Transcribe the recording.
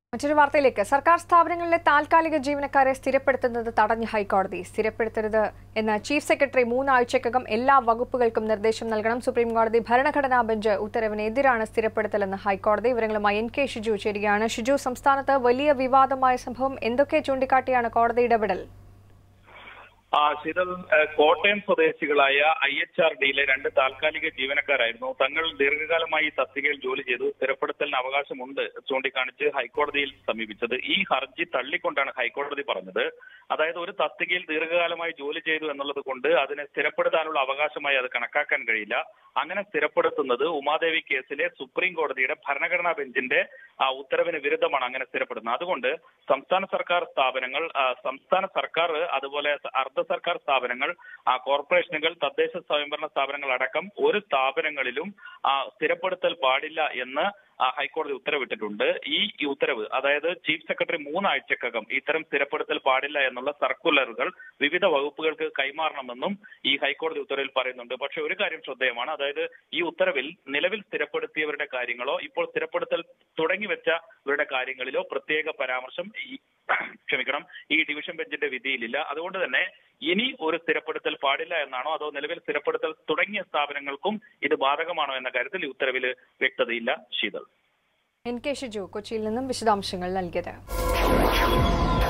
മറ്റൊരു വാർത്തയിലേക്ക് സർക്കാർ സ്ഥാപനങ്ങളിലെ താൽക്കാലിക ജീവനക്കാരെ സ്ഥിരപ്പെടുത്തുന്നത് തടഞ്ഞ് ഹൈക്കോടതി സ്ഥിരപ്പെടുത്തരുത് എന്ന് ചീഫ് സെക്രട്ടറി മൂന്നാഴ്ചക്കകം എല്ലാ വകുപ്പുകൾക്കും നിർദ്ദേശം നൽകണം സുപ്രീം കോടതി ഭരണഘടനാ ബെഞ്ച് ഉത്തരവിനെതിരാണ് സ്ഥിരപ്പെടുത്തലെന്ന് ഹൈക്കോടതി വിവരങ്ങളുമായി എൻ കെ ഷിജു ചേരുകയാണ് ഷിജു സംസ്ഥാനത്ത് വലിയ വിവാദമായ സംഭവം എന്തൊക്കെ ചൂണ്ടിക്കാട്ടിയാണ് കോടതി ഇടപെടൽ ആ ശീതൾ ഏഹ്, കോട്ടയം സ്വദേശികളായ ഐ എച്ച് ആർ ഡിയിലെ രണ്ട് താൽക്കാലിക ജീവനക്കാരായിരുന്നു തങ്ങൾ ദീർഘകാലമായി ഈ തസ്തികയിൽ ജോലി ചെയ്തു സ്ഥിരപ്പെടുത്തലിന് അവകാശമുണ്ട് ചൂണ്ടിക്കാണിച്ച് ഹൈക്കോടതിയിൽ സമീപിച്ചത് ഈ ഹർജി തള്ളിക്കൊണ്ടാണ് ഹൈക്കോടതി പറഞ്ഞത് അതായത് ഒരു തസ്തികയിൽ ദീർഘകാലമായി ജോലി ചെയ്തു എന്നുള്ളത് കൊണ്ട് അതിനെ സ്ഥിരപ്പെടുത്താനുള്ള അവകാശമായി അത് കണക്കാക്കാൻ കഴിയില്ല അങ്ങനെ സ്ഥിരപ്പെടുത്തുന്നത് ഉമാദേവി കേസിലെ സുപ്രീം കോടതിയുടെ ഭരണഘടനാ ബെഞ്ചിന്റെ ആ, ഉത്തരവിന് വിരുദ്ധമാണ് അങ്ങനെ സ്ഥിരപ്പെടുന്നത് അതുകൊണ്ട് സംസ്ഥാന സർക്കാർ സ്ഥാപനങ്ങൾ ആ, സംസ്ഥാന സർക്കാർ അതുപോലെ അർദ്ധ സർക്കാർ സ്ഥാപനങ്ങൾ ആ, കോർപ്പറേഷനുകൾ തദ്ദേശ സ്വയംഭരണ സ്ഥാപനങ്ങൾ അടക്കം ഒരു സ്ഥാപനങ്ങളിലും ആ, സ്ഥിരപ്പെടുത്തൽ പാടില്ല എന്ന് ആ, ഹൈക്കോടതി ഉത്തരവിട്ടിട്ടുണ്ട് ഈ ഈ ഉത്തരവ് അതായത് ചീഫ് സെക്രട്ടറി മൂന്നാഴ്ചക്കകം ഇത്തരം സ്ഥിരപ്പെടുത്തൽ പാടില്ല എന്നുള്ള സർക്കുലറുകൾ വിവിധ വകുപ്പുകൾക്ക് കൈമാറണമെന്നും ഈ ഹൈക്കോടതി ഉത്തരവിൽ പറയുന്നുണ്ട് പക്ഷെ ഒരു കാര്യം ശ്രദ്ധേയമാണ് അതായത് ഈ ഉത്തരവിൽ നിലവിൽ സ്ഥിരപ്പെടുത്തിയവരുടെ കാര്യങ്ങളോ ഇപ്പോൾ സ്ഥിരപ്പെടുത്തൽ തുടങ്ങിവെച്ചവരുടെ കാര്യങ്ങളിലോ പ്രത്യേക പരാമർശം ഈ ക്ഷമിക്കണം ഈ ഡിവിഷൻ ബെഞ്ചിന്റെ വിധിയിലില്ല അതുകൊണ്ട് തന്നെ ഇനി ഒരു സ്ഥിരപ്പെടുത്തൽ പാടില്ല എന്നാണോ അതോ നിലവിൽ സ്ഥിരപ്പെടുത്തൽ തുടങ്ങിയ സ്ഥാപനങ്ങൾക്കും ഇത് ബാധകമാണോ എന്ന കാര്യത്തിൽ ഈ ഉത്തരവിൽ വ്യക്തതയില്ല ശീതൾ എൻ കെ ഷിജു കൊച്ചിയിൽ നിന്നും വിശദാംശങ്ങൾ നൽകിയത്